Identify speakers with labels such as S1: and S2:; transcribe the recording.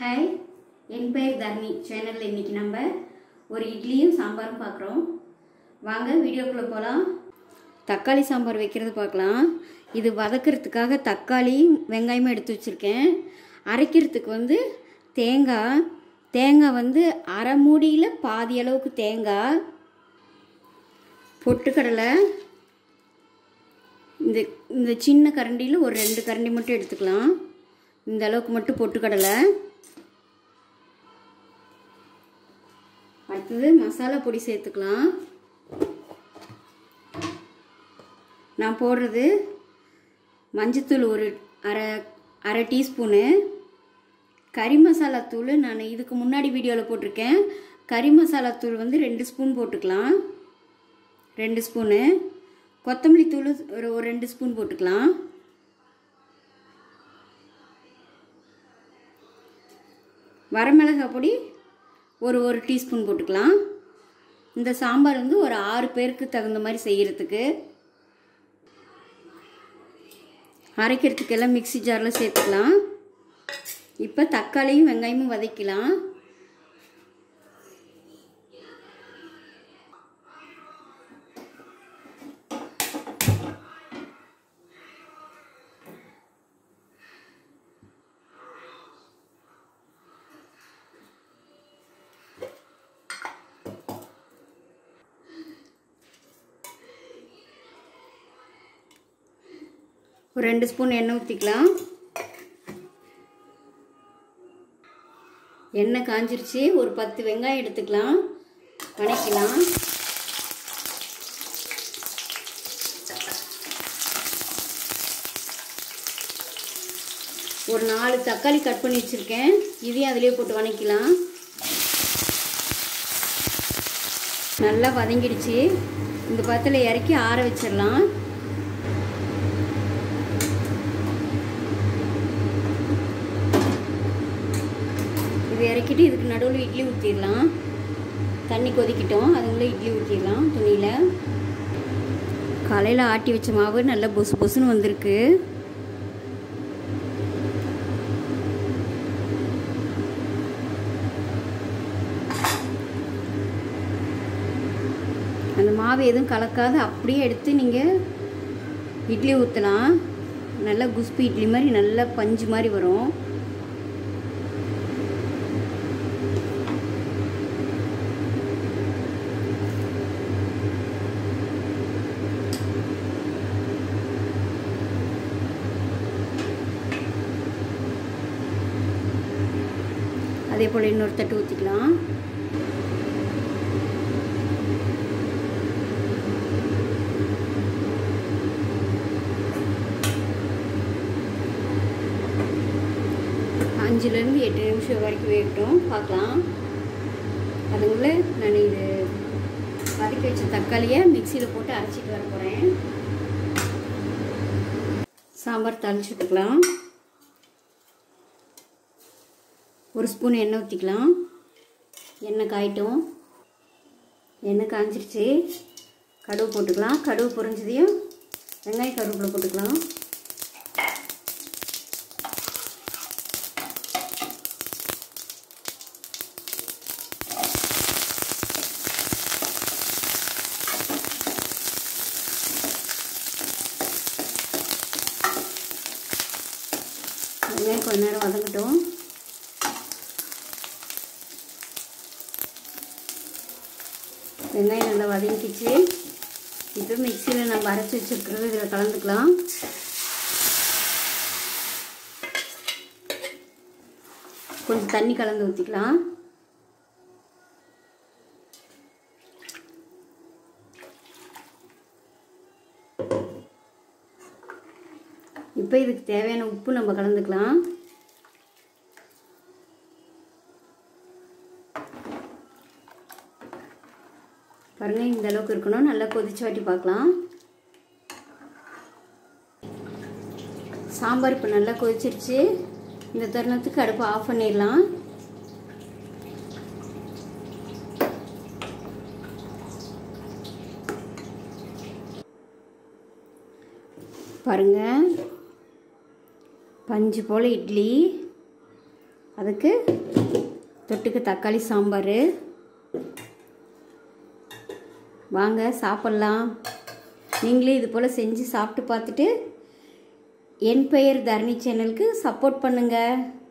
S1: hi என் பெயர் தர்மி சேனலில் இன்றைக்கி நம்ம ஒரு இட்லியும் சாம்பாரும் பார்க்குறோம் வாங்க வீடியோக்குள்ளே போகலாம் தக்காளி சாம்பார் வைக்கிறது பார்க்கலாம் இது வதக்கிறதுக்காக தக்காளி வெங்காயமும் எடுத்து வச்சுருக்கேன் அரைக்கிறதுக்கு வந்து தேங்காய் தேங்காய் வந்து அரை மூடியில் பாதி அளவுக்கு தேங்காய் பொட்டுக்கடலை இந்த இந்த சின்ன கரண்டியில் ஒரு ரெண்டு கரண்டி மட்டும் எடுத்துக்கலாம் இந்த அளவுக்கு மட்டும் பொட்டுக்கடலை அடுத்தது மசாலா பொடி சேர்த்துக்கலாம் நான் போடுறது மஞ்சத்தூள் ஒரு அரை அரை டீஸ்பூனு கறி மசாலா தூள் நான் இதுக்கு முன்னாடி வீடியோவில் போட்டிருக்கேன் கறி மசாலா தூள் வந்து ரெண்டு ஸ்பூன் போட்டுக்கலாம் ரெண்டு ஸ்பூனு கொத்தமல்லி தூள் ஒரு ஒரு ரெண்டு ஸ்பூன் போட்டுக்கலாம் வரமிளகாய் பொடி ஒரு ஒரு டீஸ்பூன் போட்டுக்கலாம் இந்த சாம்பார் வந்து ஒரு ஆறு பேருக்கு தகுந்த மாதிரி செய்கிறதுக்கு அரைக்கிறதுக்கு எல்லாம் மிக்சி ஜாரில் சேர்த்துக்கலாம் இப்போ தக்காளியும் வெங்காயமும் வதக்கலாம் ஒரு ரெண்டு ஸ்பூன் எண்ணெய் ஊற்றிக்கலாம் எண்ணெய் காஞ்சிருச்சு ஒரு பத்து வெங்காயம் எடுத்துக்கலாம் வணக்கலாம் ஒரு நாலு தக்காளி கட் பண்ணி வச்சுருக்கேன் இதையும் அதிலே போட்டு வணக்கலாம் நல்லா வதங்கிடுச்சு இந்த பத்தில் இறக்கி ஆற வச்சிடலாம் இது இறக்கிட்டு இதுக்கு நடுவில் இட்லி ஊற்றிடலாம் தண்ணி கொதிக்கிட்டோம் அதுக்குள்ளே இட்லி ஊற்றிடலாம் துணியில் காலையில் ஆட்டி வச்ச மாவு நல்லா பொசு பொசுன்னு வந்திருக்கு அந்த மாவு எதுவும் கலக்காத அப்படியே எடுத்து நீங்கள் இட்லி ஊற்றலாம் நல்லா குஸ்பி இட்லி மாதிரி நல்லா பஞ்சு மாதிரி வரும் அதே போல் இன்னொரு தட்டு ஊற்றிக்கலாம் அஞ்சுலேருந்து எட்டு நிமிஷம் வரைக்கும் வேகட்டும் பார்க்கலாம் அதுக்குள்ளே நான் இது வதக்கி வச்ச தக்காளியை மிக்சியில் போட்டு அரைச்சிட்டு வர போகிறேன் சாம்பார் தாளிச்சுட்டுக்கலாம் ஒரு ஸ்பூன் எண்ணெய் ஊற்றிக்கலாம் எண்ணெய் காயிட்டும் எண்ணெய் காய்ஞ்சிருச்சு கடுகு போட்டுக்கலாம் கடுகு பொரிஞ்சதையும் வெங்காய கருவேப்பிலை போட்டுக்கலாம் வெங்காயம் கொஞ்ச நேரம் வதங்கட்டும் வெங்காயம் நல்லா வதங்கிச்சு இப்போ மிக்சியில் நம்ம அரைச்சி வச்சுருக்கிறது இதில் கலந்துக்கலாம் கொஞ்சம் தண்ணி கலந்து ஊற்றிக்கலாம் இப்போ இதுக்கு தேவையான உப்பு நம்ம கலந்துக்கலாம் பாருங்கள் இந்த அளவுக்கு இருக்கணும் நல்லா கொதிச்சு வாட்டி பார்க்கலாம் சாம்பார் இப்போ நல்லா கொதிச்சிருச்சு இந்த தருணத்துக்கு அடுப்பை ஆஃப் பண்ணிடலாம் பாருங்கள் பஞ்சு போல் இட்லி அதுக்கு தொட்டுக்கு தக்காளி சாம்பார் வாங்க சாப்பிட்லாம் நீங்களே இது போல் செஞ்சு சாப்பிட்டு பார்த்துட்டு என் பெயர் தரணி சேனலுக்கு சப்போர்ட் பண்ணுங்கள்